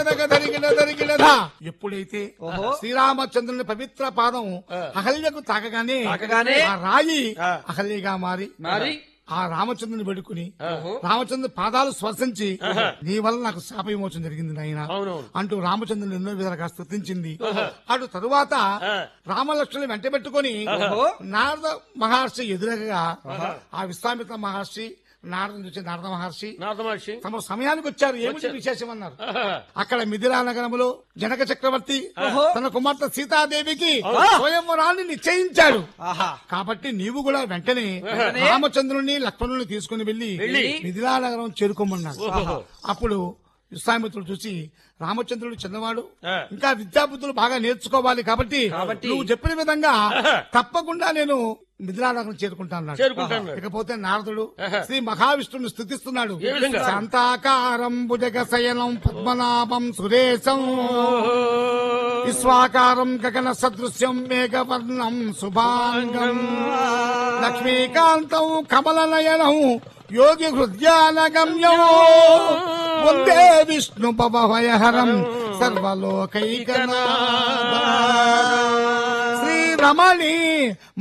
దగ దరిగిన దరిగిన ధ. ఎప్పుడైతే శ్రీరామచంద్రుని పవిత్ర పాదం అహల్యకు తాకగానే తాకగానే ఆ రాయి ఆ. అహల్యగా మారి మరి ఆ రామచంద్రుని పెడుకుని రామచంద్ర పాదాలు స్పర్శించి నీ వల్ల నాకు శాప విమోచన జరిగింది నాయన అవునవును. అంటూ రామచంద్రుని ఎన్నో విధాలుగా స్తుతించింది అటు తరువాత రామలక్ష్మణుని వెంట పెట్టుకుని నారద మహర్షి ఎదురగా ఆ విశ్వామిత్ర మహర్షి నారద చూసి నారద మహర్షి నారద మహర్షి తమ సమయానికి వచ్చారు ఏమిటి విశేషం అన్నారు అక్కడ మిథిలా నగరంలో జనక చక్రవర్తి తన కుమార్తె సీతాదేవికి స్వయంవరాన్ని నిశ్చయించాడు ఆహా కాబట్టి నీవు కూడా వెంటనే రామచంద్రుని లక్ష్మణుని తీసుకుని వెళ్లి వెళ్ళి మిథిలా నగరం చేరుకోమన్నాడు అప్పుడు విశ్వామిత్రుడు చూసి రామచంద్రుడు చిన్నవాడు ఆ. ఇంకా విద్యాబుద్ధులు బాగా నేర్చుకోవాలి కాబట్టి కాబట్టి నువ్వు చెప్పిన విధంగా తప్పకుండా నేను మిథిలా నగరం చేరుకుంటాను చేరుకుంటాను ఇకపోతే నారదుడు శ్రీ మహావిష్ణుని స్థుతిస్తున్నాడు ఏ విధంగా? శాంతాకారం భుజగ శయనం పద్మనాభం సురేశం విశ్వాకారం గగన సదృశ్యం మేఘవర్ణం శుభాంగం లక్ష్మీకాంతం కమలనయనం యోగి హృదయానగమ్యం వందే విష్ణు భవహరం సర్వలోకైకనాథ శ్రీరమణి